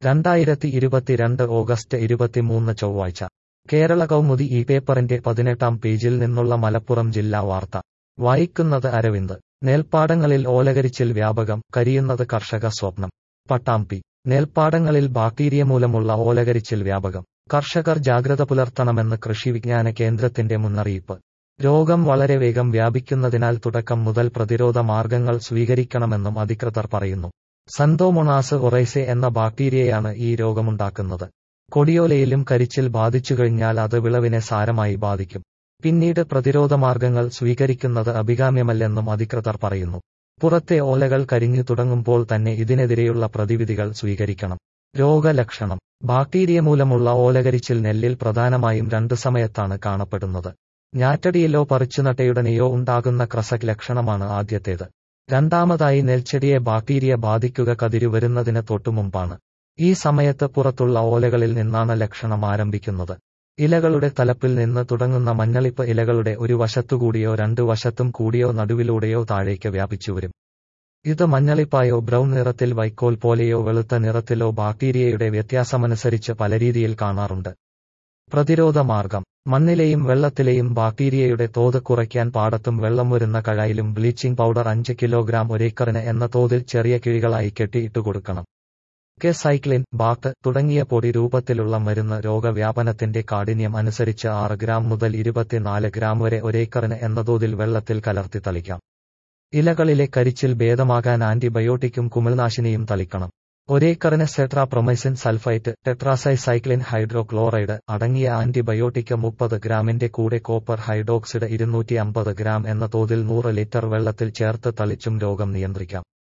രണ്ടായിരത്തി ഇരുപത്തിരണ്ട് ഓഗസ്റ്റ് ഇരുപത്തിമൂന്ന് ചൊവ്വാഴ്ച കേരള കൗമുദി ഈ പേപ്പറിന്റെ പതിനെട്ടാം പേജിൽ നിന്നുള്ള മലപ്പുറം ജില്ലാ വാർത്ത വായിക്കുന്നത് അരവിന്ദ് നെൽപ്പാടങ്ങളിൽ ഓലകരിച്ചിൽ വ്യാപകം കരിയുന്നത് കർഷക സ്വപ്നം പട്ടാമ്പി നെൽപ്പാടങ്ങളിൽ ബാക്ടീരിയ മൂലമുള്ള ഓലകരിച്ചിൽ വ്യാപകം കർഷകർ ജാഗ്രത പുലർത്തണമെന്ന് കൃഷി വിജ്ഞാന കേന്ദ്രത്തിന്റെ മുന്നറിയിപ്പ് രോഗം വളരെ വേഗം വ്യാപിക്കുന്നതിനാൽ തുടക്കം മുതൽ പ്രതിരോധ മാർഗങ്ങൾ സ്വീകരിക്കണമെന്നും അധികൃതർ പറയുന്നു സന്തോമൊണാസ് ഒറൈസെ എന്ന ബാക്ടീരിയയാണ് ഈ രോഗമുണ്ടാക്കുന്നത് കൊടിയോലയിലും കരിച്ചിൽ ബാധിച്ചുകഴിഞ്ഞാൽ അത് വിളവിനെ സാരമായി ബാധിക്കും പിന്നീട് പ്രതിരോധ മാർഗങ്ങൾ സ്വീകരിക്കുന്നത് അഭികാമ്യമല്ലെന്നും അധികൃതർ പറയുന്നു പുറത്തെ ഓലകൾ കരിഞ്ഞു തുടങ്ങുമ്പോൾ തന്നെ ഇതിനെതിരെയുള്ള പ്രതിവിധികൾ സ്വീകരിക്കണം രോഗലക്ഷണം ബാക്ടീരിയ മൂലമുള്ള ഓലകരിച്ചിൽ നെല്ലിൽ പ്രധാനമായും രണ്ടു സമയത്താണ് കാണപ്പെടുന്നത് ഞാറ്റടിയിലോ പറിച്ചുനട്ടയുടനെയോ ഉണ്ടാകുന്ന ക്രസക് ലക്ഷണമാണ് ആദ്യത്തേത് രണ്ടാമതായി നെൽച്ചെടിയെ ബാക്ടീരിയ ബാധിക്കുക കതിരു വരുന്നതിന് തൊട്ടുമുമ്പാണ് ഈ സമയത്ത് പുറത്തുള്ള ഓലകളിൽ നിന്നാണ് ലക്ഷണം ആരംഭിക്കുന്നത് ഇലകളുടെ തലപ്പിൽ നിന്ന് തുടങ്ങുന്ന മഞ്ഞളിപ്പ് ഇലകളുടെ ഒരു വശത്തുകൂടിയോ രണ്ടു വശത്തും കൂടിയോ നടുവിലൂടെയോ താഴേക്ക് വ്യാപിച്ചുവരും ഇത് മഞ്ഞളിപ്പായോ ബ്രൗൺ നിറത്തിൽ വൈക്കോൽ പോലെയോ വെളുത്ത നിറത്തിലോ ബാക്ടീരിയയുടെ വ്യത്യാസമനുസരിച്ച് പല രീതിയിൽ കാണാറുണ്ട് പ്രതിരോധ മാർഗം മണ്ണിലെയും വെള്ളത്തിലെയും ബാക്ടീരിയയുടെ തോത് കുറയ്ക്കാൻ പാടത്തും വെള്ളം വരുന്ന കഴയിലും ബ്ലീച്ചിംഗ് പൗഡർ അഞ്ച് കിലോഗ്രാം ഒരേക്കറിന് എന്ന തോതിൽ ചെറിയ കിഴികളായി കെട്ടിയിട്ടു കൊടുക്കണം കെ സൈക്ലിൻ ബാക്ട് തുടങ്ങിയ പൊടി രൂപത്തിലുള്ള മരുന്ന് രോഗവ്യാപനത്തിന്റെ കാഠിന്യം അനുസരിച്ച് ആറ് ഗ്രാം മുതൽ ഇരുപത്തിനാല് ഗ്രാം വരെ ഒരേക്കറിന് എന്ന തോതിൽ വെള്ളത്തിൽ കലർത്തി തളിക്കാം ഇലകളിലെ കരിച്ചിൽ ഭേദമാകാൻ ആന്റിബയോട്ടിക്കും കുമിൾനാശിനിയും തളിക്കണം ഒരേക്കറിന് സെട്രാപ്രൊമൈസിൻ സൾഫൈറ്റ് ടെട്രാസൈസൈക്ലിൻ ഹൈഡ്രോക്ലോറൈഡ് അടങ്ങിയ ആന്റിബയോട്ടിക് മുപ്പത് ഗ്രാമിന്റെ കൂടെ കോപ്പർ ഹൈഡ്രോക്സിഡ് ഇരുന്നൂറ്റി അമ്പത് ഗ്രാം എന്ന തോതിൽ നൂറ് ലിറ്റർ വെള്ളത്തിൽ ചേർത്ത് തളിച്ചും രോഗം നിയന്ത്രിക്കാം